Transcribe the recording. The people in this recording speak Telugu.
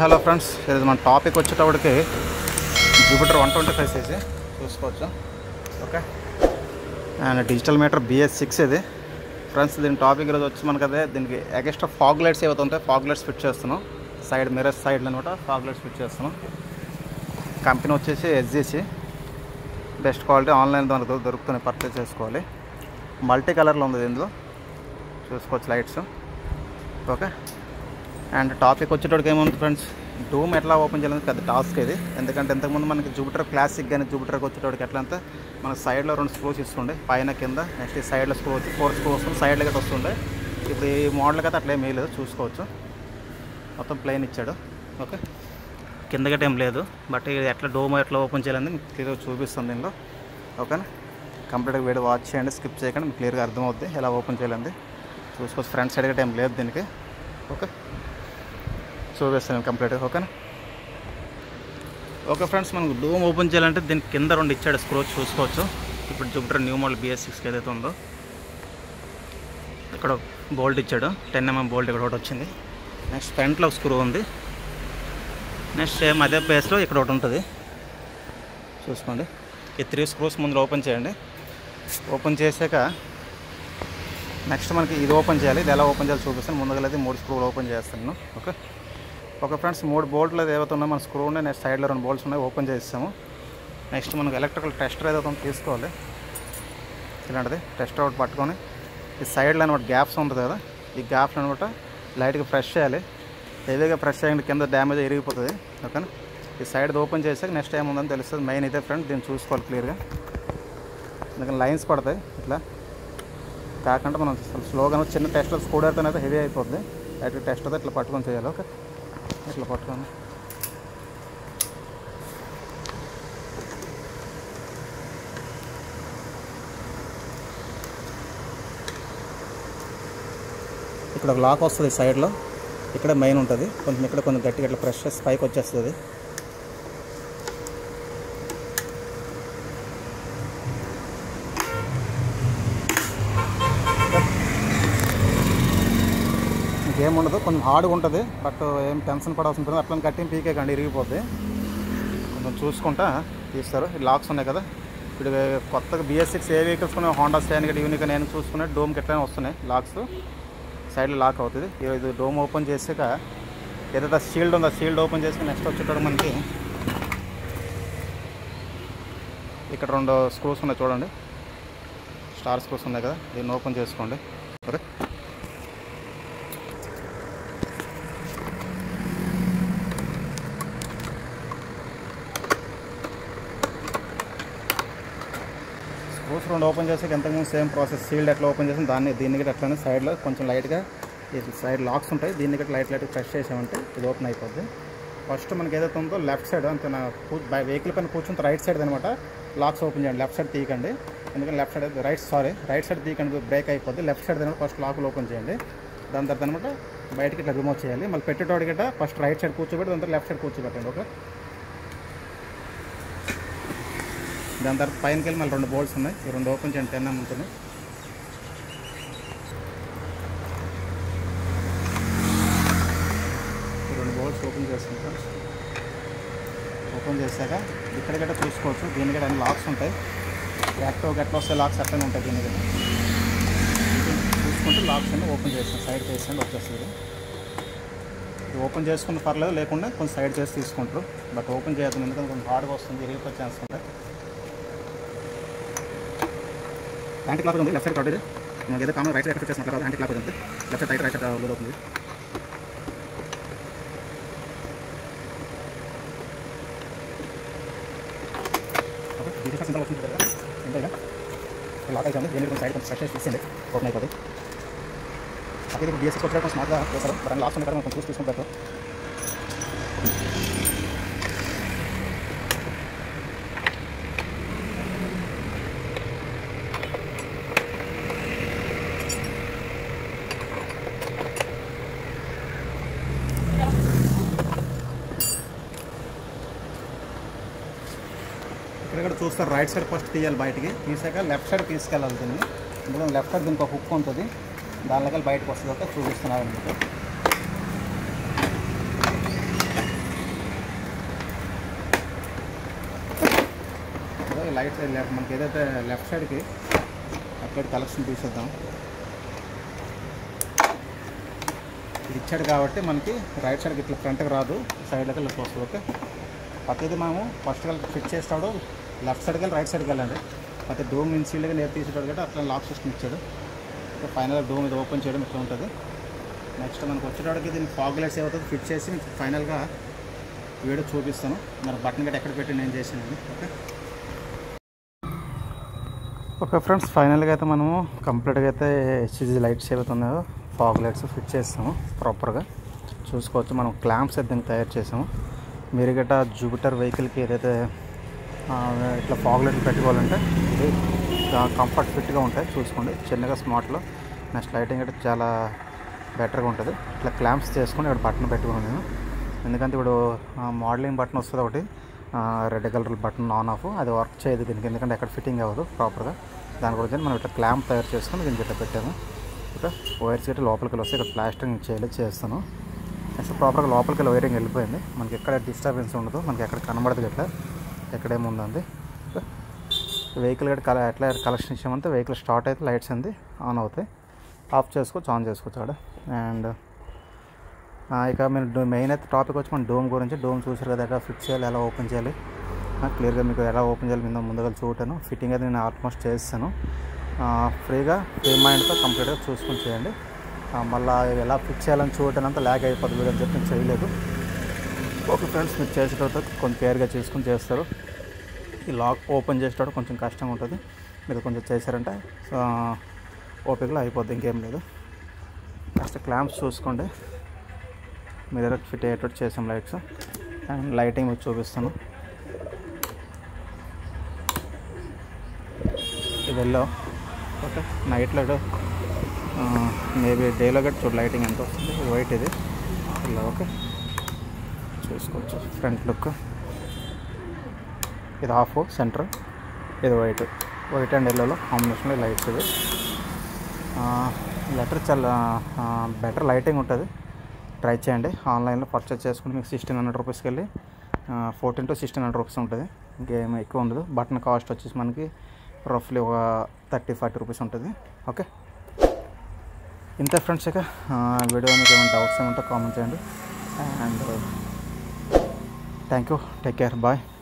హలో ఫ్రెండ్స్ ఇది మన టాపిక్ వచ్చేటప్పటికి Jupiter one twenty five CC చూసుకోవచ్చు okay and digital meter BS six ఇది ఫ్రెండ్స్ దీని టాపిక్ ఈరోజు వచ్చి మనకి అదే దీనికి ఎక్స్ట్రా ఫాగ్ లైట్స్ ఏవైతే ఉంటాయో ఫాగ్ లైట్స్ ఫిట్ చేస్తున్నాం సైడ్ మిరర్ సైడ్లో అనమాట ఫాగ్ లైట్స్ ఫిట్ చేస్తున్నాం కంపెనీ వచ్చేసి ఎస్జీసీ బెస్ట్ క్వాలిటీ ఆన్లైన్ మనకు దొరుకుతున్నాయి పర్చేస్ చేసుకోవాలి మల్టీ కలర్లో ఉంది ఇందులో చూసుకోవచ్చు లైట్స్ ఓకే అండ్ టాపిక్ వచ్చేటోడికి ఏముంది ఫ్రెండ్స్ డూమ్ ఎట్లా ఓపెన్ చేయాలని పెద్ద టాస్క్ ఇది ఎందుకంటే ఇంతకుముందు మనకి జూపిటర్ క్లాసిక్ కానీ జూపిటర్కి వచ్చేటోడికి ఎట్లా అంటే మనకి సైడ్లో రెండు స్క్రూస్ ఇస్తుండే పైన కింద నెక్స్ట్ ఈ సైడ్లో స్క్రూ వచ్చి ఫోర్ స్క్రూ వస్తుంది సైడ్లో గట్రా వస్తుండే ఇప్పుడు ఈ మోడల్కి అయితే అట్లా ఏమీ లేదు చూసుకోవచ్చు మొత్తం ప్లెయిన్ ఇచ్చాడు ఓకే కింద గట్ట ఏం లేదు బట్ ఇది ఎట్లా డోమ్ ఎట్లా ఓపెన్ చేయాలని మీకు క్లియర్గా చూపిస్తుంది దీనిలో ఓకేనా కంప్లీట్గా వీడియో వాచ్ చేయండి స్కిప్ చేయకండి మీకు క్లియర్గా అర్థమవుద్ది ఎలా ఓపెన్ చేయాలండి చూసుకోవచ్చు ఫ్రంట్ సైడ్ గట్ట ఏం లేదు దీనికి ఓకే చూపిస్తాను కంప్లీట్గా ఓకేనా ఓకే ఫ్రెండ్స్ మనకు డోమ్ ఓపెన్ చేయాలంటే దీనికి కింద రెండు ఇచ్చాడు స్క్రోచ్ చూసుకోవచ్చు ఇప్పుడు జూపిటర్ న్యూ మోడల్ బిఎస్ సిక్స్కి ఏదైతే ఉందో ఇక్కడ బోల్ట్ ఇచ్చాడు టెన్ ఎంఎం బోల్ట్ ఇక్కడ ఒకటి వచ్చింది నెక్స్ట్ ఫ్రంట్లో ఒక స్క్రూ ఉంది నెక్స్ట్ సేమ్ అదే ప్లేస్లో ఇక్కడ ఒకటి ఉంటుంది చూసుకోండి ఈ త్రీ స్క్రూస్ ముందు ఓపెన్ చేయండి ఓపెన్ చేశాక నెక్స్ట్ మనకి ఇది ఓపెన్ చేయాలి ఇది ఎలా ఓపెన్ చేయాలి చూపిస్తాను ముందుగా అయితే మూడు స్క్రూలు ఓపెన్ చేస్తాను ఓకే ఓకే ఫ్రెండ్స్ మూడు బోల్ట్లు ఏవైతే ఉన్నాయో మన స్క్రూ ఉన్నాయి నెక్స్ట్ సైడ్లో రెండు బోల్ట్స్ ఉన్నాయి ఓపెన్ చేస్తాము నెక్స్ట్ మనకు ఎలక్ట్రికల్ టెస్టర్ ఏదైతే ఉందో తీసుకోవాలి ఇలాంటిది టెస్టర్ ఒకటి పట్టుకొని ఈ సైడ్లో అనమాట గ్యాప్స్ ఉంటుంది కదా ఈ గ్యాప్స్ అనమాట లైట్గా ఫ్రెష్ చేయాలి హెవీగా ఫ్రెష్ అయ్యింది కింద డ్యామేజ్ ఇరిగిపోతుంది ఓకేనా ఈ సైడ్ ఓపెన్ చేసాక నెక్స్ట్ ఏముందని తెలుస్తుంది మెయిన్ ఇదే ఫ్రెండ్ దీన్ని చూసుకోవాలి క్లియర్గా ఎందుకంటే లైన్స్ పడతాయి ఇట్లా కాకుండా మనం స్లోగా చిన్న టెస్ట్లో స్కూడ్ అయితే హెవీ అయిపోద్ది అయితే టెస్ట్ అయితే ఇట్లా పట్టుకొని చేయాలి ఓకే ఇట్లా పట్టుకొని ఇక్కడ ఒక లాక్ వస్తుంది సైడ్లో ఇక్కడ మెయిన్ ఉంటుంది కొంచెం ఇక్కడ కొంచెం గట్టిగా ఇట్లా ప్రెస్ చేసి పైకి వచ్చేస్తుంది ఇంకేం ఉండదు కొంచెం హార్డ్గా ఉంటుంది బట్ ఏం టెన్షన్ పడాల్సి ఉంటుంది అట్లా కట్టి పీకే కండి ఇరిగిపోద్ది కొంచెం చూసుకుంటా తీస్తారు ఈ లాక్స్ ఉన్నాయి కదా ఇప్పుడు కొత్తగా బిఎస్ సిక్స్ ఏ వెహికల్స్ ఉన్నాయి హోండా స్టాండ్ గట్టి యూనిక్ నేను చూసుకునే డోమ్కి ఎట్లయినా వస్తున్నాయి లాక్స్ సైడ్లో లాక్ అవుతుంది ఇది డోమ్ ఓపెన్ చేసాక ఏదైతే షీల్డ్ ఉందో షీల్డ్ ఓపెన్ చేసి నెక్స్ట్ వచ్చేటప్పుడు మనకి ఇక్కడ రెండు స్క్రూస్ ఉన్నాయి చూడండి స్టార్ స్క్రూస్ ఉన్నాయి కదా దీన్ని ఓపెన్ చేసుకోండి ఓకే స్క్రూస్ రెండు ఓపెన్ చేసి ఎంతకుముందు సేమ్ ప్రాసెస్ సీల్డ్ ఎట్లా ఓపెన్ చేసి దాన్ని దీన్ని కూడా అట్లనే సైడ్లో కొంచెం లైట్గా ఇది సైడ్ లాక్స్ ఉంటాయి దీన్ని కూడా లైట్ లైట్గా ప్రెస్ చేసామంటే ఇది ఓపెన్ అయిపోద్ది ఫస్ట్ మనకి ఏదైతే ఉందో లెఫ్ట్ సైడ్ అంతే నా వెహికల్ పైన కూర్చుంటే రైట్ సైడ్ అనమాట లాక్స్ ఓపెన్ చేయండి లెఫ్ట్ సైడ్ తీయకండి ఎందుకంటే left side right sorry right side తీయకండి బ్రేక్ అయిపోద్ది లెఫ్ట్ సైడ్ అనమాట ఫస్ట్ లాకులు ఓపెన్ చేయండి దాని తర్వాత అనమాట బయటకి ఇట్లా రిమూవ్ చేయాలి మళ్ళీ పెట్టేటోడి గట్ట ఫస్ట్ రైట్ సైడ్ కూర్చోబెట్టి దాని తర్వాత లెఫ్ట్ సైడ్ కూర్చోబెట్టండి ఓకే దాని తర్వాత పైనకి వెళ్ళి మళ్ళీ రెండు బోల్ట్స్ ఉన్నాయి ఈ రెండు ఓపెన్ చేయండి టెన్ ఉంటుంది ఈ రెండు బోల్ట్స్ ఓపెన్ చేసుకుంటాం ఓపెన్ చేశాక ఇక్కడ గట్ట చూసుకోవచ్చు దీని గట్ట అన్ని లాక్స్ ఉంటాయి యాక్టివ్ గట్ల వస్తే లాక్స్ అట్లనే ఉంటాయి దీని గట్ట చూసుకుంటే లాక్స్ అన్ని ఓపెన్ చేస్తాం సైడ్ చేసండి వచ్చేస్తుంది ఇది ఓపెన్ చేసుకున్న పర్లేదు లేకుండా కొంచెం సైడ్ చేసి తీసుకుంటారు బట్ ఓపెన్ చేయదు ఎందుకంటే కొంచెం హార్డ్గా వస్తుంది ఇరిగిపోయే ఛాన్స్ ఉంటాయి యాంటీ క్లాక్ ఉంది లెఫ్ట్ సైడ్ కట్ ఇది మనకి ఏదో కామన్ రైట్ సైడ్ ఎక్స్పెక్ట్ చేసినట్లు కాదు యాంటీ క్లాక్ ఉంది left side right right side load అవుతుంది ఓకే డిజిటల్ సింబల్ వస్తుంది కదా ఏంటో లాక్ అయిపోయింది దీన్ని కొంచెం సైడ్ కొంచెం స్ట్రెచ్ చేసి తీసింది ఓపెన్ అయిపోతుంది అక్కడ ఇప్పుడు బిఎస్ఎస్ వచ్చాక కొంచెం స్మార్ట్గా చేస్తారు బట్ లాస్ట్ ఉన్న కదా మనం కొంచెం చూసి తీసుకుంటారు ఇక్కడ కూడా చూస్తారు రైట్ సైడ్ ఫస్ట్ తీయాలి బయటికి తీసాక లెఫ్ట్ సైడ్ తీసుకెళ్ళాలి దీన్ని ఎందుకంటే లెఫ్ట్ సైడ్ దీనికి ఒక హుక్ ఉంటుంది దానిలోకి బయటకు వస్తుంది ఒక చూపిస్తున్నారు మీకు లైట్ సైడ్ లెఫ్ట్ మనకి ఏదైతే లెఫ్ట్ సైడ్కి అక్కడ కలెక్షన్ తీసేద్దాం ఇది ఇచ్చాడు కాబట్టి మనకి రైట్ సైడ్కి ఇట్లా ఫ్రంట్కి రాదు సైడ్కి వెళ్ళి వస్తుంది ఓకే ప్రతిదీ మనము ఫస్ట్ వెళ్ళి ఫిట్ చేస్తాడు లెఫ్ట్ సైడ్కి వెళ్ళి రైట్ సైడ్కి వెళ్ళండి ప్రతి డోమ్ ఇన్సీల్డ్గా నేర్ తీసేటాడు కాబట్టి అట్లా లాక్ సిస్టమ్ ఇచ్చాడు ఫైనల్గా డోమ్ ఇది ఓపెన్ చేయడం ఇట్లా ఉంటుంది నెక్స్ట్ మనకు వచ్చేటప్పటికి దీనికి ఫాగ్ లైట్స్ ఏమవుతుంది ఫిట్ చేసి మీకు ఫైనల్గా వీడియో చూపిస్తాను మరి బటన్ గట్టి ఎక్కడ పెట్టి నేను చేసాను ఓకే ఓకే ఫ్రెండ్స్ ఫైనల్గా అయితే మనము కంప్లీట్గా అయితే హెచ్జీ లైట్స్ ఏవైతున్నాయో ఫాగ్ లైట్స్ ఫిట్ చేస్తాము ప్రాపర్గా చూసుకోవచ్చు మనం క్లాంప్స్ అయితే దీనికి తయారు చేసాము మీరు గట్రా జూపిటర్ వెహికల్కి ఏదైతే ఆ, ఇట్లా ఫాగ్ లైట్లు పెట్టుకోవాలంటే ఇది కంఫర్ట్ ఫిట్గా ఉంటాయి చూసుకోండి చిన్నగా స్మార్ట్లో నెక్స్ట్ లైటింగ్ అయితే చాలా బెటర్గా ఉంటుంది ఇట్లా క్లాంప్స్ చేసుకొని ఇక్కడ బటన్ పెట్టుకున్నాను నేను ఎందుకంటే ఇప్పుడు మోడలింగ్ బటన్ వస్తుంది ఒకటి red colour button on off అది వర్క్ చేయదు దీనికి ఎందుకంటే ఎక్కడ ఫిట్టింగ్ అవ్వదు ప్రాపర్గా దాని గురించి మనం ఇట్లా క్లాంప్ తయారు చేసుకొని దీనికి ఇట్లా పెట్టాము ఓకే వైర్స్ ఇట్లా లోపలికి వెళ్ళి వస్తే ఇక్కడ ప్లాస్టరింగ్ చేయలేదు చేస్తాను నెక్స్ట్ ప్రాపర్గా లోపలికి వెళ్ళి వైరింగ్ వెళ్ళిపోయింది మనకి ఎక్కడ డిస్టర్బెన్స్ ఉండదు మనకి ఎక్కడ కనబడదు ఇట్లా ఎక్కడేముందండి వెహికల్ గట్ట కల ఎట్లా కలెక్షన్ ఇచ్చామంటే వెహికల్ స్టార్ట్ అయితే లైట్స్ అంది ఆన్ అవుతాయి ఆఫ్ చేసుకోవచ్చు ఆన్ చేసుకోవచ్చు అక్కడ అండ్ ఇక మీరు డో- మెయిన్ అయితే టాపిక్ వచ్చి మన డోమ్ గురించి డోమ్ చూసారు కదా ఎట్లా ఫిట్ చేయాలి ఎలా ఓపెన్ చేయాలి ఆ, క్లియర్గా మీకు ఎలా ఓపెన్ చేయాలి మీద ముందుగా చూడటాను ఫిట్టింగ్ అయితే నేను ఆల్మోస్ట్ చేస్తాను ఆ, ఫ్రీగా ఫ్రీ మైండ్తో కంప్లీట్గా చూసుకొని చేయండి ఆ, మళ్ళా ఎలా ఫిట్ చేయాలని చూడటం అంతా ల్యాగ్ అయిపోతుంది వీడియో అని చెప్పి నేను చేయలేదు ఓకే ఫ్రెండ్స్ మీరు చేసేటప్పుడు కొంచెం కేర్గా చేసుకుని చేస్తారు ఈ లాక్ ఓపెన్ చేసేటప్పుడు కొంచెం కష్టంగా ఉంటుంది మీరు కొంచెం చేశారంటే సో, ఓపికలో అయిపోద్ది ఇంకేం లేదు కాస్త క్లాంప్స్ చూసుకోండి మీరు ఫిట్ అయ్యేటట్టు చేసాం లైట్స్ అండ్ లైటింగ్ మీకు చూపిస్తాను ఇది yellow okay night light maybe డేలో గట్టి చూడు లైటింగ్ ఎంత వస్తుంది ఇది వైట్ ఇది ఎల్లో ఓకే చూసుకోవచ్చు ఫ్రంట్ లుక్ ఇది హాఫ్ సెంటర్ ఇది వైట్ వైట్ అండ్ ఎల్లోలో కాంబినేషన్లో లైట్స్ ఇది లెటర్ చాలా బెటర్ లైటింగ్ ఉంటుంది ట్రై చేయండి ఆన్లైన్లో పర్చేస్ చేసుకుంటే మీకు సిక్స్టీన్ హండ్రెడ్ రూపీస్కి వెళ్ళి fourteen to sixteen hundred rupees ఉంటుంది ఇంకేం ఎక్కువ ఉండదు బటన్ కాస్ట్ వచ్చేసి మనకి రఫ్లీ ఒక థర్టీ ఫార్టీ రూపీస్ ఉంటుంది ఓకే ఇంతే ఫ్రెండ్స్ ఇక వీడియో మీకు ఏమైనా డౌట్స్ ఏమంటే కామెంట్ చేయండి and thank you take care bye